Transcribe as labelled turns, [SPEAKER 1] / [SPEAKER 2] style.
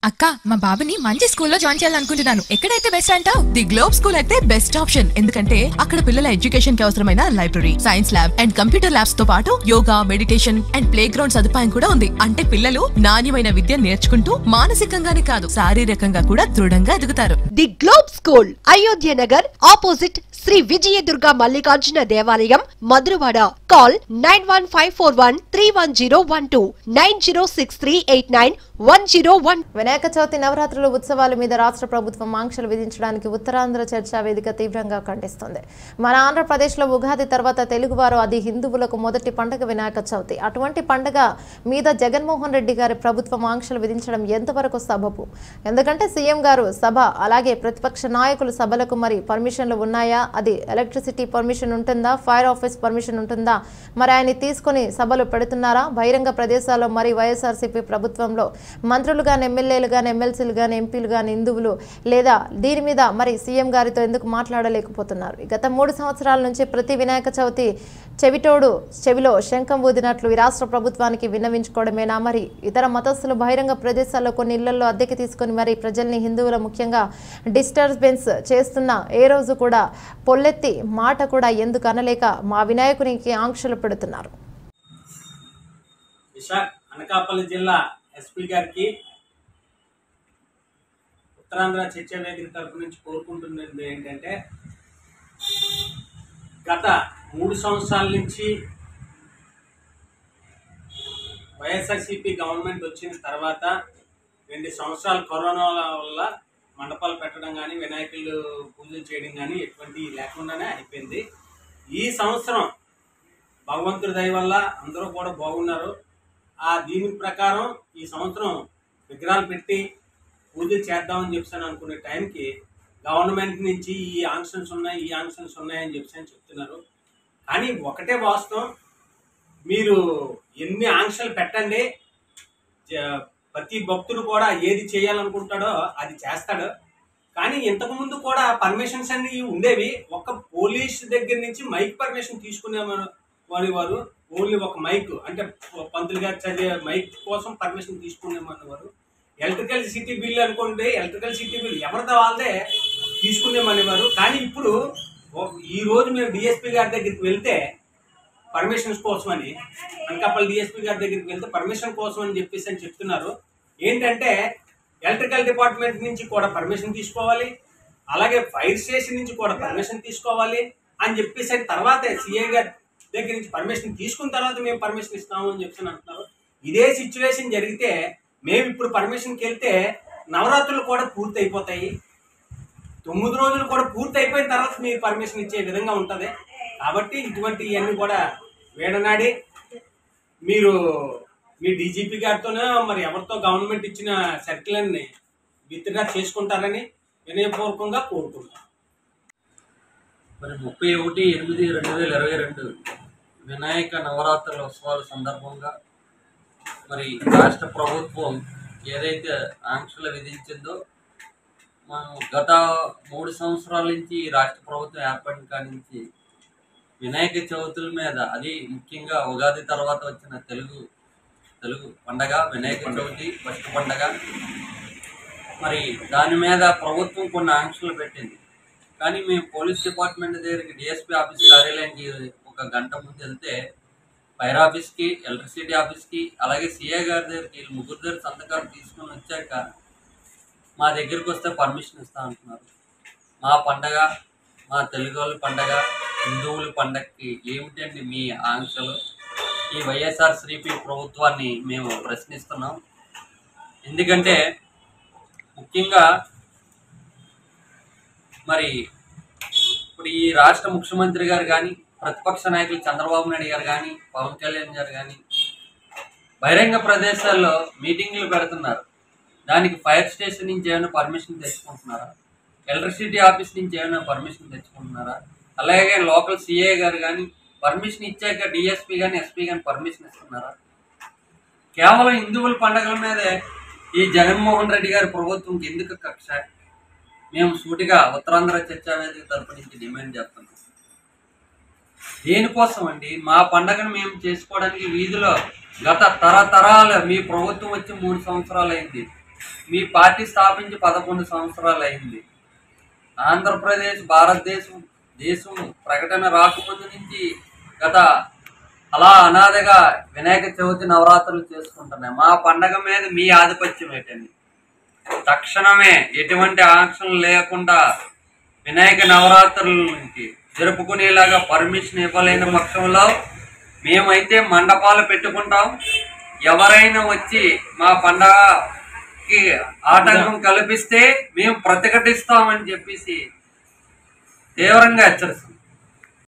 [SPEAKER 1] అక్క మా బాబుని మంచి స్కూల్లో జాయిన్ చేయాలనుకుంటున్నాను ఎక్కడైతే బెస్ట్ అంటావు ది గ్లోబ్ స్కూల్ అయితే బెస్ట్ ఆప్షన్ ఎందుకంటే అక్కడ పిల్లల ఎడ్యుకేషన్ కి అవసరమైన library science lab and computer labs తో పాటు yoga meditation and playground సదుపాయం కూడా ఉంది అంటే పిల్లలు నాణ్యమైన విద్య నేర్చుకుంటూ మానసికంగానే కాదు శారీరకంగా కూడా దృఢంగా ఎదుగుతారు
[SPEAKER 2] the globe school Ayodhya Nagar opposite Sri Vijayadurga Mallikarjuna దేవాలయం Madhurawada call nine one five four one three one zero one two nine zero six three eight nine one zero one
[SPEAKER 3] Vinayaka Chavithi నవరాత్రుల ఉత్సవాల మీద రాష్ట్ర ప్రభుత్వం ఆంక్షలు విధించడానికి ఉత్తరాంధ్ర చర్చా వేదిక తీవ్రంగా ఖండిస్తోంది మన ఆంధ్రప్రదేశ్లో ఉగాది తర్వాత తెలుగువారు అది హిందువులకు మొదటి పండుగ వినాయక చవితి అటువంటి పండుగ మీద జగన్మోహన్ రెడ్డి గారి ప్రభుత్వం ఆంక్షలు విధించడం ఎంతవరకు సబబు ఎందుకంటే సీఎం గారు సభ అలాగే ప్రతిపక్ష నాయకులు సభలకు మరి పర్మిషన్లు ఉన్నాయా అది ఎలక్ట్రిసిటీ పర్మిషన్ ఉంటుందా ఫైర్ ఆఫీస్ పర్మిషన్ ఉంటుందా మరి ఆయన తీసుకొని సభలు పెడుతున్నారా బహిరంగ ప్రదేశాల్లో మరి వైఎస్ఆర్సీపీ ప్రభుత్వంలో మంత్రులు కానీ ఎమ్మెల్యేలు కానీ ఎమ్మెల్సీలు కానీ ఎంపీలు కానీ హిందువులు లేదా దీని మీద మరి సీఎం గారితో ఎందుకు మాట్లాడలేకపోతున్నారు గత మూడు సంవత్సరాల నుంచి ప్రతి వినాయక చవితి చెవిటోడు చెవిలో శంఖం ఊదినట్లు ఈ రాష్ట్ర ప్రభుత్వానికి విన్నవించుకోవడమేనా మరి ఇతర మతస్థులు బహిరంగ ప్రదేశాల్లో కొన్ని ఇళ్లలో అద్దెకి తీసుకొని మరి ప్రజల్ని హిందువుల ముఖ్యంగా డిస్టర్బెన్స్ చేస్తున్న ఏ రోజు కూడా పొల్లెత్తి మాట కూడా ఎందుకు అనలేక మా వినాయకునికి ఆంక్షలు పెడుతున్నారు
[SPEAKER 4] విశాఖ అనకాపల్లి జిల్లా ఎస్పీ గారికి ఉత్తరాంధ్ర చర్చా వేదిక తరపు నుంచి కోరుకుంటున్నది ఏంటంటే గత మూడు సంవత్సరాల నుంచి వైఎస్ఆర్సీపీ గవర్నమెంట్ వచ్చిన తర్వాత రెండు సంవత్సరాలు కరోనా వల్ల మండపాలు పెట్టడం కానీ వినాయకులు పూజలు చేయడం కానీ ఎటువంటి లేకుండానే అయిపోయింది ఈ సంవత్సరం భగవంతుడి దయ వల్ల అందరూ కూడా బాగున్నారు ఆ దీని ప్రకారం ఈ సంవత్సరం విగ్రహాలు పెట్టి పూజలు చేద్దామని చెప్పాను అనుకునే టైంకి గవర్నమెంట్ నుంచి ఈ ఆంక్షన్స్ ఉన్నాయి ఈ ఆంక్షన్స్ ఉన్నాయని చెప్పి అని చెప్తున్నారు కానీ ఒకటే వాస్తవం మీరు ఎన్ని ఆంక్షలు పెట్టండి జ- ప్రతి భక్తుడు కూడా ఏది చేయాలనుకుంటాడో అది చేస్తాడు కానీ ఇంతకు ముందు కూడా పర్మిషన్స్ అన్ని ఉండేవి ఒక పోలీస్ దగ్గర నుంచి మైక్ పర్మిషన్ తీసుకునే వారి వారు ఓన్లీ ఒక మైక్ అంటే పంతులు గారు చదివే మైక్ కోసం పర్మిషన్ తీసుకునేమనేవారు ఎలక్ట్రికల్ సిటీ బిల్ అనుకోండి ఎలక్ట్రికల్ సిటీ బిల్ ఎవరిదో వాళ్ళదే తీసుకునేమనేవారు కానీ ఇప్పుడు ఓ- ఈ రోజు మేము డిఎస్పీ గారి దగ్గరికి వెళ్తే పర్మిషన్స్ కోసం అని అనకాపల్లి డిఎస్పీ గారి దగ్గరికి వెళ్తే పర్మిషన్ కోసం అని చెప్పేసి అని చెప్తున్నారు ఏంటంటే ఎలక్ట్రికల్ డిపార్ట్మెంట్ నుంచి కూడా పర్మిషన్ తీసుకోవాలి అలాగే ఫైర్ స్టేషన్ నుంచి కూడా పర్మిషన్ తీసుకోవాలి అని చెప్పేసి అని తర్వాత సిఐ గారి దగ్గర నుంచి పర్మిషన్ తీసుకున్న తర్వాత మేము పర్మిషన్ ఇస్తాము అని చెప్పి అంటున్నారు ఇదే సిచ్యువేషన్ జరిగితే మేము ఇప్పుడు పర్మిషన్కి వెళ్తే నవరాత్రులు కూడా పూర్తి అయిపోతాయి తొమ్మిది రోజులు కూడా పూర్తి అయిపోయిన తర్వాత మీరు పర్మిషన్ ఇచ్చే విధంగా ఉంటుంది కాబట్టి ఇటువంటి ఇవన్నీ కూడా వేడనాడి మీరు మీ డీజీపీ గారితోనో మరి ఎవరితో గవర్నమెంట్ ఇచ్చిన సర్కిల్ని విత్డ్రా చేసుకుంటారని వినయపూర్వకంగా కోరుకుంటున్నాను
[SPEAKER 5] మరి ముప్పై ఒకటి ఎనిమిది రెండు వేల ఇరవై రెండు వినాయక నవరాత్రుల ఉత్సవాల సందర్భంగా మరి రాష్ట్ర ప్రభుత్వం ఏదైతే ఆంక్షలు విధించిందో మనం గత మూడు సంవత్సరాల నుంచి ఈ రాష్ట్ర ప్రభుత్వం ఏర్పడిన కాడి నుంచి వినాయక చవితుల మీద అది ముఖ్యంగా ఉగాది తర్వాత వచ్చిన తెలుగు తెలుగు పండగ వినాయక చవితి ఫస్ట్ పండగ మరి దాని మీద ప్రభుత్వం కొన్ని ఆంక్షలు పెట్టింది కానీ మేము పోలీస్ డిపార్ట్మెంట్ దగ్గరికి డిఎస్పీ ఆఫీస్ కార్యాలయానికి ఒక గంట ముందు వెళ్తే ఫైర్ ఆఫీస్కి ఎలక్ట్రిసిటీ ఆఫీస్కి అలాగే సిఏ గారి దగ్గరికి వీళ్ళు ముగ్గురు దగ్గర సంతకాలు తీసుకొని వచ్చాక మా దగ్గరికి వస్తే పర్మిషన్ ఇస్తా అంటున్నారు మా పండగ మా తెలుగు వాళ్ళ పండగ హిందువుల పండగకి ఏమిటండి మీ ఆంక్షలు ఈ వైఎస్ఆర్ శ్రీపీ ప్రభుత్వాన్ని మేము ప్రశ్నిస్తున్నాం ఎందుకంటే ముఖ్యంగా మరి ఇప్పుడు ఈ రాష్ట్ర ముఖ్యమంత్రి గారు కానీ ప్రతిపక్ష నాయకులు చంద్రబాబు నాయుడు గారు కానీ పవన్ కళ్యాణ్ గారు కానీ బహిరంగ ప్రదేశాల్లో మీటింగ్లు పెడుతున్నారు దానికి ఫైర్ స్టేషన్ నుంచి ఏమైనా పర్మిషన్ తెచ్చుకుంటున్నారా ఎలక్ట్రిసిటీ ఆఫీస్ నుంచి ఏమైనా పర్మిషన్ తెచ్చుకుంటున్నారా అలాగే లోకల్ సిఏ గారు కానీ పర్మిషన్ ఇచ్చాక డిఎస్పీ కానీ ఎస్పీ కానీ పర్మిషన్ ఇస్తున్నారా కేవలం హిందువుల పండగల మీదే ఈ జగన్మోహన్ రెడ్డి గారి ప్రభుత్వం ఎందుకు కక్ష మేము సూటిగా ఉత్తరాంధ్ర చర్చా వేదిక తరపు నుంచి డిమాండ్ చేస్తున్నాం దేనికోసం అండి మా పండగను మేము చేసుకోవడానికి వీధిలో గత తరతరాలు మీ ప్రభుత్వం వచ్చి మూడు సంవత్సరాలు అయింది మీ పార్టీ స్థాపించి పదకొండు సంవత్సరాలు అయింది ఆంధ్రప్రదేశ్ భారతదేశం దేశం ప్రకటన రాకముందు నుంచి గత అలా అనాథగా వినాయక చవితి నవరాత్రులు చేసుకుంటున్నాయి మా పండగ మీద మీ ఆధిపత్యం ఏంటండి తక్షణమే ఎటువంటి ఆంక్షలు లేకుండా వినాయక నవరాత్రులకి జరుపుకునేలాగా పర్మిషన్ ఇవ్వలేని పక్షంలో మేమైతే మండపాలు పెట్టుకుంటాం ఎవరైనా వచ్చి మా పండగకి ఆటంకం కల్పిస్తే మేము ప్రతిఘటిస్తామని చెప్పేసి తీవ్రంగా హెచ్చరిస్తాం